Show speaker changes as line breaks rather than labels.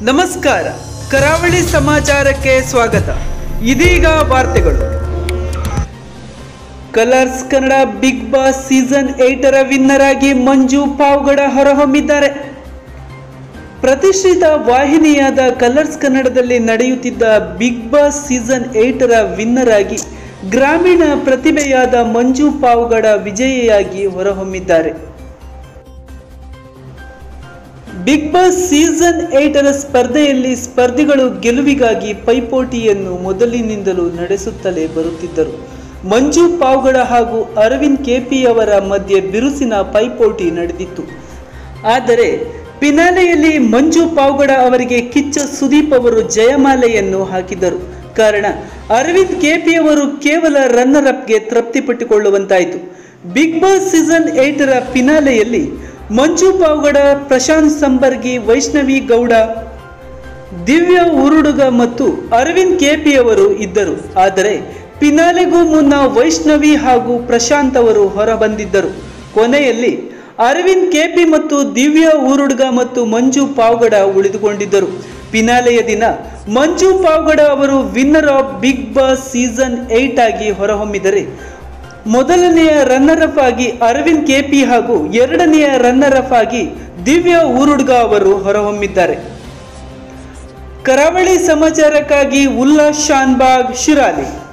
ನಮಸ್ಕಾರ ಕರಾವಳಿ ಸಮಾಚಾರಕ್ಕೆ ಸ್ವಾಗತ ಇದೀಗ ವಾರ್ತೆಗಳು Colors Kannada Bigg Boss season ಏಟರ ವಿನ್ನರ್ ಆಗಿ ಮಂಜು ಪಾವ್ಗಡ ಹೊರಹೊಮ್ಮಿದ್ದಾರೆ ಪ್ರತಿಷ್ಠಿತ ವಾಹಿನಿಯಾದ ಕಲರ್ಸ್ ಕನ್ನಡದಲ್ಲಿ ನಡೆಯುತ್ತಿದ್ದ ಬಿಗ್ ಬಾಸ್ ಸೀಸನ್ ಏಟರ ವಿನ್ನರ್ ಆಗಿ ಗ್ರಾಮೀಣ ಪ್ರತಿಭೆಯಾದ ಮಂಜು ಪಾವ್ಗಡ ವಿಜಯಿಯಾಗಿ ಹೊರಹೊಮ್ಮಿದ್ದಾರೆ ಬಿಗ್ ಬಾಸ್ ಸೀಸನ್ ಏಟರ ಸ್ಪರ್ಧೆಯಲ್ಲಿ ಸ್ಪರ್ಧಿಗಳು ಗೆಲುವಿಗಾಗಿ ಪೈಪೋಟಿಯನ್ನು ಮೊದಲಿನಿಂದಲೂ ನಡೆಸುತ್ತಲೇ ಬರುತ್ತಿದ್ದರು ಮಂಜು ಪಾವ್ಗಡ ಹಾಗೂ ಅರವಿಂದ್ ಕೆಪಿ ಅವರ ಮಧ್ಯೆ ಬಿರುಸಿನ ಪೈಪೋಟಿ ನಡೆದಿತ್ತು ಆದರೆ ಪಿನಾಲೆಯಲ್ಲಿ ಮಂಜು ಪಾವ್ಗಡ ಅವರಿಗೆ ಕಿಚ್ಚ ಸುದೀಪ್ ಅವರು ಜಯಮಾಲೆಯನ್ನು ಹಾಕಿದರು ಕಾರಣ ಅರವಿಂದ್ ಕೆಪಿ ಅವರು ಕೇವಲ ರನ್ನರ್ ಅಪ್ಗೆ ತೃಪ್ತಿಪಟ್ಟುಕೊಳ್ಳುವಂತಾಯಿತು ಬಿಗ್ ಬಾಸ್ ಸೀಸನ್ ಏಟರ ಪಿನಾಲೆಯಲ್ಲಿ ಮಂಜು ಪಾವ್ಗಡ ಪ್ರಶಾಂತ್ ಸಂಬರ್ಗಿ ವೈಷ್ಣವಿ ಗೌಡ ದಿವ್ಯ ಉರುಡುಗ ಮತ್ತು ಅರವಿಂದ್ ಕೆಪಿ ಅವರು ಇದ್ದರು ಆದರೆ ಪಿನಾಲೆಗೂ ಮುನ್ನ ವೈಷ್ಣವಿ ಹಾಗೂ ಪ್ರಶಾಂತ್ ಅವರು ಹೊರಬಂದಿದ್ದರು ಕೊನೆಯಲ್ಲಿ ಅರವಿಂದ್ ಕೆಪಿ ಮತ್ತು ದಿವ್ಯ ಊರುಡ್ಗ ಮತ್ತು ಮಂಜು ಪಾವ್ಗಡ ಉಳಿದುಕೊಂಡಿದ್ದರು ಪಿನಾಲೆಯ ದಿನ ಮಂಜು ಪಾವ್ಗಡ ಅವರು winner of Bigg Boss season eight ಆಗಿ ಹೊರಹೊಮ್ಮಿದರೆ ಮೊದಲನೆಯ ರನ್ನರ್ ಅಪ್ ಆಗಿ ಅರವಿಂದ್ ಕೆಪಿ ಹಾಗೂ ಎರಡನೆಯ ರನ್ನರ್ ಅಪ್ ಆಗಿ ದಿವ್ಯ ಊರುಡ್ಗ ಅವರು ಹೊರಹೊಮ್ಮಿದ್ದಾರೆ ಕರಾವಳಿ ಸಮಾಚಾರಕ್ಕಾಗಿ ಉಲ್ಲಾಸ್ ಶಾನ್ಬಾಗ್ ಶಿರಾಲಿ